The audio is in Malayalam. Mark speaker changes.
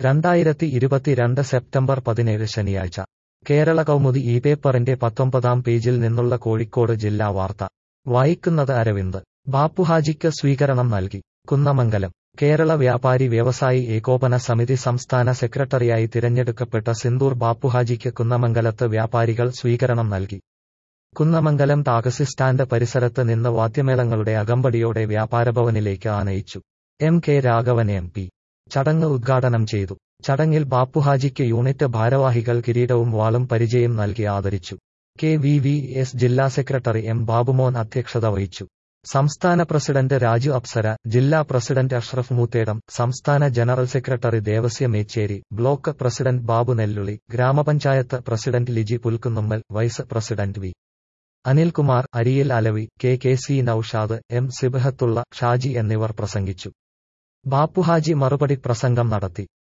Speaker 1: രണ്ടായിരത്തി ഇരുപത്തിരണ്ട് സെപ്റ്റംബർ പതിനേഴ് ശനിയാഴ്ച കേരള കൗമുദി ഈ പേപ്പറിന്റെ പത്തൊമ്പതാം പേജിൽ നിന്നുള്ള കോഴിക്കോട് ജില്ലാ വാർത്ത വായിക്കുന്നത് അരവിന്ദ് ബാപ്പുഹാജിക്ക് സ്വീകരണം നൽകി കുന്നമംഗലം കേരള വ്യാപാരി വ്യവസായി ഏകോപന സമിതി സംസ്ഥാന സെക്രട്ടറിയായി തിരഞ്ഞെടുക്കപ്പെട്ട സിന്ദൂർ ബാപ്പുഹാജിക്ക് കുന്നമംഗലത്ത് വ്യാപാരികൾ സ്വീകരണം നൽകി കുന്നമംഗലം ടാക്സി സ്റ്റാൻഡ് പരിസരത്ത് നിന്ന് വാദ്യമേളങ്ങളുടെ അകമ്പടിയോടെ വ്യാപാരഭവനിലേക്ക് ആനയിച്ചു M K Raghavan M P ചടങ്ങ് ഉദ്ഘാടനം ചെയ്തു ചടങ്ങിൽ ബാപ്പുഹാജിക്ക് യൂണിറ്റ് ഭാരവാഹികൾ കിരീടവും വാളും പരിചയം നൽകി ആദരിച്ചു കെ വി വി എസ് ജില്ലാ സെക്രട്ടറി എം ബാബുമോൻ അധ്യക്ഷത വഹിച്ചു സംസ്ഥാന പ്രസിഡന്റ് രാജു അപ്സര ജില്ലാ പ്രസിഡന്റ് അഷ്റഫ് മൂത്തേടം സംസ്ഥാന general secretary Devasya Mechery block president Babu Nelluli ഗ്രാമപഞ്ചായത്ത് president Liji Pulkunnummal vice president V Anilkumar Ariyil Alavi K K C Noushad M Sibahathulla Shaji എന്നിവർ പ്രസംഗിച്ചു ബാപ്പുഹാജി മറുപടി പ്രസംഗം നടത്തി